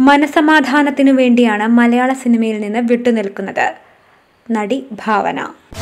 മനസമാധാനത്തിനു വേണ്ടിയാണ് മലയാള സിനിമയിൽ നിന്ന് വിട്ടുനിൽക്കുന്നത് നടി ഭാവന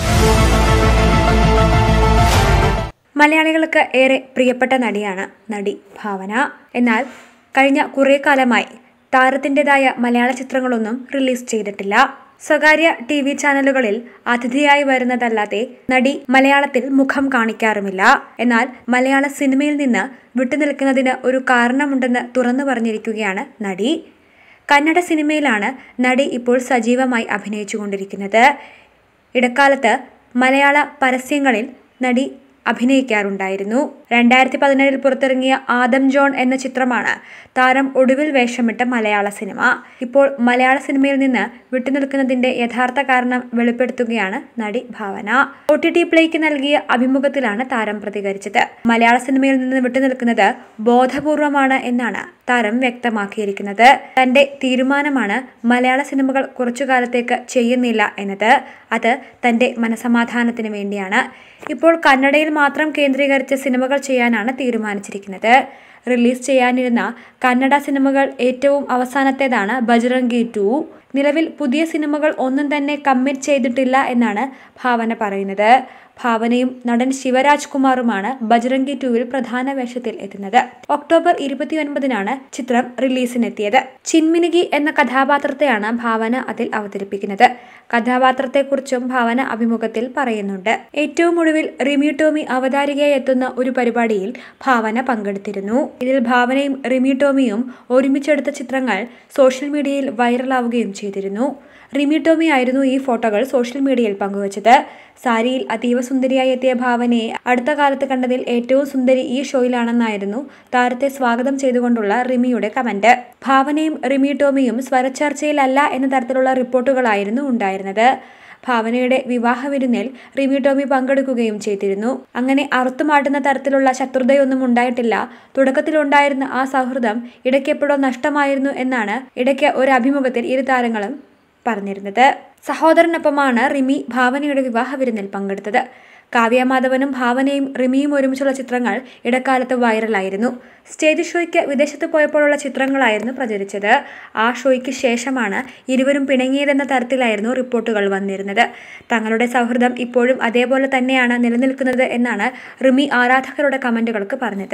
മലയാളികൾക്ക് ഏറെ പ്രിയപ്പെട്ട നടിയാണ് നടി ഭാവന എന്നാൽ കഴിഞ്ഞ കുറേ കാലമായി താരത്തിൻ്റെതായ മലയാള ചിത്രങ്ങളൊന്നും റിലീസ് ചെയ്തിട്ടില്ല സ്വകാര്യ ടി വി ചാനലുകളിൽ അതിഥിയായി വരുന്നതല്ലാതെ നടി മലയാളത്തിൽ മുഖം കാണിക്കാറുമില്ല എന്നാൽ മലയാള സിനിമയിൽ നിന്ന് വിട്ടുനിൽക്കുന്നതിന് ഒരു കാരണമുണ്ടെന്ന് തുറന്നു പറഞ്ഞിരിക്കുകയാണ് നടി കന്നഡ സിനിമയിലാണ് നടി ഇപ്പോൾ സജീവമായി അഭിനയിച്ചുകൊണ്ടിരിക്കുന്നത് ഇടക്കാലത്ത് മലയാള പരസ്യങ്ങളിൽ നടി അഭിനയിക്കാറുണ്ടായിരുന്നു രണ്ടായിരത്തി പതിനേഴിൽ പുറത്തിറങ്ങിയ ആദം ജോൺ എന്ന ചിത്രമാണ് താരം ഒടുവിൽ വേഷമിട്ട മലയാള സിനിമ ഇപ്പോൾ മലയാള സിനിമയിൽ നിന്ന് വിട്ടുനിൽക്കുന്നതിന്റെ യഥാർത്ഥ കാരണം വെളിപ്പെടുത്തുകയാണ് നടി ഭാവന ഒ ടി ടി പ്ലേക്ക് നൽകിയ അഭിമുഖത്തിലാണ് താരം പ്രതികരിച്ചത് മലയാള സിനിമയിൽ നിന്ന് വിട്ടുനിൽക്കുന്നത് ബോധപൂർവമാണ് എന്നാണ് താരം വ്യക്തമാക്കിയിരിക്കുന്നത് തന്റെ തീരുമാനമാണ് മലയാള സിനിമകൾ കുറച്ചു കാലത്തേക്ക് ചെയ്യുന്നില്ല എന്നത് അത് തന്റെ മനസമാധാനത്തിന് വേണ്ടിയാണ് ഇപ്പോൾ കന്നഡയിൽ മാത്രം കേന്ദ്രീകരിച്ച് സിനിമകൾ ചെയ്യാനാണ് തീരുമാനിച്ചിരിക്കുന്നത് റിലീസ് ചെയ്യാനിരുന്ന കന്നഡ സിനിമകൾ ഏറ്റവും അവസാനത്തേതാണ് ബജ്രംഗി ടു നിലവിൽ പുതിയ സിനിമകൾ ഒന്നും തന്നെ കമ്മിറ്റ് ചെയ്തിട്ടില്ല എന്നാണ് ഭാവന പറയുന്നത് ഭാവനയും നടൻ ശിവരാജ് കുമാറുമാണ് ബജ്രംഗി ടുവിൽ പ്രധാന വേഷത്തിൽ എത്തുന്നത് ഒക്ടോബർ ഇരുപത്തിയൊൻപതിനാണ് ചിത്രം റിലീസിനെത്തിയത് ചിന്മിനികി എന്ന കഥാപാത്രത്തെയാണ് ഭാവന അതിൽ അവതരിപ്പിക്കുന്നത് കഥാപാത്രത്തെക്കുറിച്ചും ഭാവന അഭിമുഖത്തിൽ പറയുന്നുണ്ട് ഏറ്റവും ഒടുവിൽ റിമി ടോമി അവതാരികയായി എത്തുന്ന ഒരു പരിപാടിയിൽ ഭാവന പങ്കെടുത്തിരുന്നു ഇതിൽ ഭാവനയും റിമി ടോമിയും ഒരുമിച്ചെടുത്ത ചിത്രങ്ങൾ സോഷ്യൽ മീഡിയയിൽ വൈറലാവുകയും ചെയ്തിരുന്നു റിമി ടോമി ആയിരുന്നു ഈ ഫോട്ടോകൾ സോഷ്യൽ മീഡിയയിൽ പങ്കുവച്ചത് സാരിയിൽ അതീവ സുന്ദരിയായി എത്തിയ ഭാവനയെ അടുത്ത കാലത്ത് കണ്ടതിൽ ഏറ്റവും സുന്ദരി ഈ ഷോയിലാണെന്നായിരുന്നു താരത്തെ സ്വാഗതം ചെയ്തുകൊണ്ടുള്ള റിമിയുടെ കമന്റ് ഭാവനയും റിമി ടോമിയും സ്വരച്ചർച്ചയിലല്ല എന്ന തരത്തിലുള്ള റിപ്പോർട്ടുകളായിരുന്നു ഉണ്ടായിരുന്നത് ഭാവനയുടെ വിവാഹ വിരുന്നിൽ റിമി ടോമി പങ്കെടുക്കുകയും ചെയ്തിരുന്നു അങ്ങനെ അറുത്തുമാട്ടുന്ന തരത്തിലുള്ള ശത്രുതയൊന്നും ഉണ്ടായിട്ടില്ല തുടക്കത്തിലുണ്ടായിരുന്ന ആ സൗഹൃദം ഇടയ്ക്കെപ്പോഴോ നഷ്ടമായിരുന്നു എന്നാണ് ഇടയ്ക്ക് ഒരു അഭിമുഖത്തിൽ ഇരു താരങ്ങളും പറഞ്ഞിരുന്നത് സഹോദരനൊപ്പമാണ് റിമി ഭാവനയുടെ വിവാഹ വിരുന്നിൽ പങ്കെടുത്തത് കാവ്യമാധവനും ഭാവനയും റിമിയും ഒരുമിച്ചുള്ള ചിത്രങ്ങൾ ഇടക്കാലത്ത് വൈറലായിരുന്നു സ്റ്റേജ് ഷോയ്ക്ക് വിദേശത്ത് പോയപ്പോഴുള്ള ചിത്രങ്ങളായിരുന്നു പ്രചരിച്ചത് ആ ഷോയ്ക്ക് ശേഷമാണ് ഇരുവരും പിണങ്ങിയതെന്ന തരത്തിലായിരുന്നു റിപ്പോർട്ടുകൾ വന്നിരുന്നത് തങ്ങളുടെ സൗഹൃദം ഇപ്പോഴും അതേപോലെ തന്നെയാണ് നിലനിൽക്കുന്നത് എന്നാണ് റിമി ആരാധകരുടെ കമന്റുകൾക്ക് പറഞ്ഞത്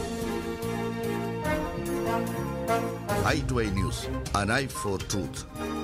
i2i News, an eye for truth.